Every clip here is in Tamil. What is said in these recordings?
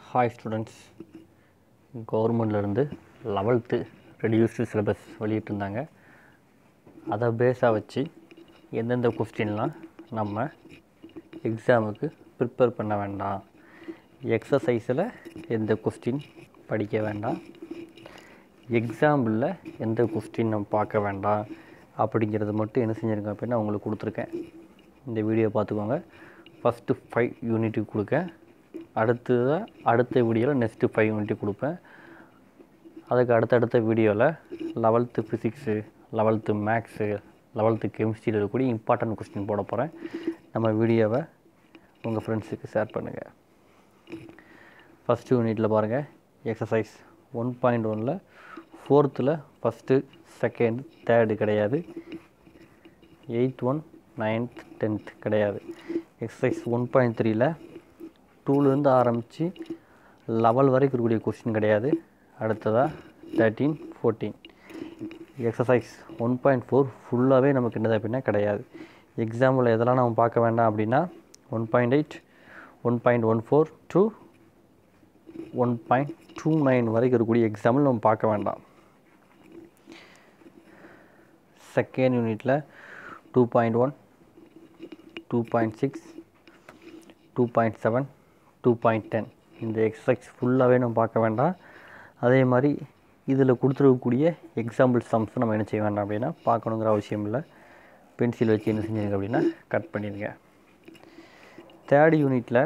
ஹாய் ஸ்டூடெண்ட்ஸ் கவர்மெண்ட்லேருந்து லெவல்த்து ரெடியூஸ்டு சிலபஸ் வெளியிட்டிருந்தாங்க அதை பேஸாக வச்சு எந்தெந்த கொஸ்டின்லாம் நம்ம எக்ஸாமுக்கு ப்ரிப்பேர் பண்ண வேண்டாம் எக்ஸசைஸில் எந்த கொஸ்டின் படிக்க வேண்டாம் எக்ஸாம்பிளில் எந்த கொஸ்டின் நம்ம பார்க்க வேண்டாம் அப்படிங்கிறது மட்டும் என்ன செஞ்சுருக்கேன் அப்படின்னா உங்களுக்கு கொடுத்துருக்கேன் இந்த வீடியோ பார்த்துக்கோங்க ஃபஸ்ட்டு ஃபைவ் யூனிட்டுக்கு கொடுக்கேன் அடுத்ததாக அடுத்த வீடியோவில் நெக்ஸ்ட்டு ஃபைவ் யூனிட்டு கொடுப்பேன் அதுக்கு அடுத்தடுத்த வீடியோவில் eleventh physics eleventh maths eleventh கெமிஸ்ட்ரியில் இருக்கக்கூடிய இம்பார்ட்டன்ட் கொஸ்டின் போட போகிறேன் நம்ம வீடியோவை உங்கள் ஃப்ரெண்ட்ஸுக்கு ஷேர் பண்ணுங்கள் ஃபஸ்ட்டு யூனிட்டில் பாருங்கள் எக்ஸசைஸ் ஒன் பாயிண்ட் ஒனில் ஃபோர்த்தில் ஃபஸ்ட்டு செகண்ட் தேர்டு கிடையாது எயித் ஒன் நைன்த் டென்த் கிடையாது எக்ஸசைஸ் ஒன் பாயிண்ட் த்ரீல டூலேருந்து ஆரம்பித்து லெவல் வரைக்கும் இருக்கக்கூடிய கொஸ்டின் கிடையாது அடுத்ததாக thirteen fourteen exercise one point four ஃபுல்லாகவே நமக்கு என்னது அப்படின்னா கிடையாது எக்ஸாம்பிள் எதெல்லாம் நம்ம பார்க்க வேண்டாம் அப்படின்னா one point eight one point one four two one point two nine வரைக்கும் இருக்கக்கூடிய எக்ஸாம்பிள் நம்ம பார்க்க வேண்டாம் செகண்ட் யூனிட்டில் two point one two point six two point seven two point ten இந்த எக்ஸசைஸ் ஃபுல்லாகவே நம்ம பார்க்க வேண்டாம் அதே மாதிரி இதில் கொடுத்துருக்கக்கூடிய எக்ஸாம்பிள் சம்ஸ் நம்ம என்ன செய்ய வேண்டாம் அப்படின்னா பார்க்கணுங்கிற அவசியம் இல்லை பென்சில் வச்சு என்ன செஞ்சுருங்க அப்படின்னா கட் பண்ணிடுங்க தேர்ட் யூனிட்டில்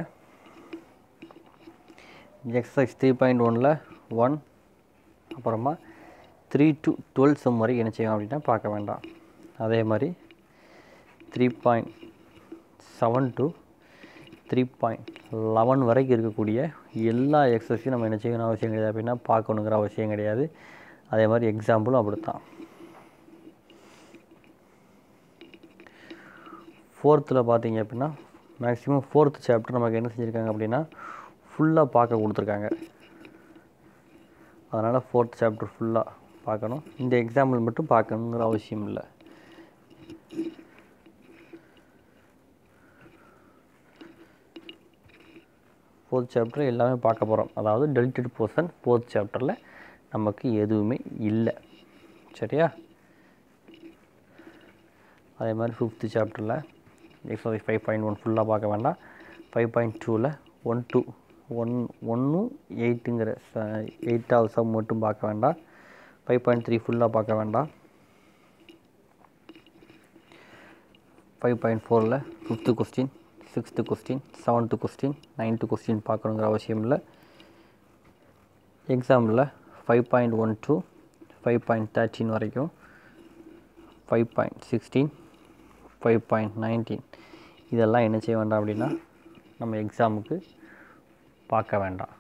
எக்ஸசைஸ் த்ரீ பாயிண்ட் ஒனில் ஒன் அப்புறமா த்ரீ டு டுவெல் சம் வரைக்கும் என்ன செய்யும் அப்படின்னா பார்க்க வேண்டாம் அதே மாதிரி three point seven to three point eleven வரைக்கும் இருக்கக்கூடிய எல்லா எக்ஸசைஸையும் நம்ம என்ன செய்யணும் அவசியம் கிடையாது அப்படின்னா பார்க்கணுங்கிற அவசியம் கிடையாது அதே மாதிரி எக்ஸாம்பிளும் அப்படித்தான் ஃபோர்த்தில் பார்த்தீங்க அப்படின்னா மேக்ஸிமம் ஃபோர்த் சாப்டர் நமக்கு என்ன செஞ்சுருக்காங்க அப்படின்னா ஃபுல்லாக பார்க்க கொடுத்துருக்காங்க அதனால் ஃபோர்த் சாப்டர் ஃபுல்லாக பார்க்கணும் இந்த எக்ஸாம்பிள் மட்டும் பார்க்கணுங்கிற அவசியம் இல்லை ஃபோர்த் சாப்டர் எல்லாமே பார்க்க போகிறோம் அதாவது டெலிட்டட் போர்ஷன் ஃபோர்த் சாப்டரில் நமக்கு எதுவுமே இல்லை சரியா அதே மாதிரி ஃபிஃப்த்து சாப்டரில் எக்ஸசைஸ் ஃபைவ் பாயிண்ட் ஒன் ஃபுல்லாக பார்க்க வேண்டாம் ஃபைவ் பாயிண்ட் டூவில் ஒன் டூ ஒன் ஒன்றும் எயிட்டுங்கிற எயிட்டாவது சம் மட்டும் பார்க்க வேண்டாம் ஃபைவ் பாயிண்ட் த்ரீ ஃபுல்லாக பார்க்க வேண்டாம் ஃபைவ் பாயிண்ட் ஃபோரில் fifth question sixth question seventh question ninth question பார்க்கணுங்கிற அவசியம் இல்லை எக்ஸாம்பிளில் five point one two five point thirteen வரைக்கும் five point sixteen five point nineteen இதெல்லாம் என்ன செய்ய வேண்டாம் அப்படின்னா நம்ம எக்ஸாமுக்கு பார்க்க வேண்டாம்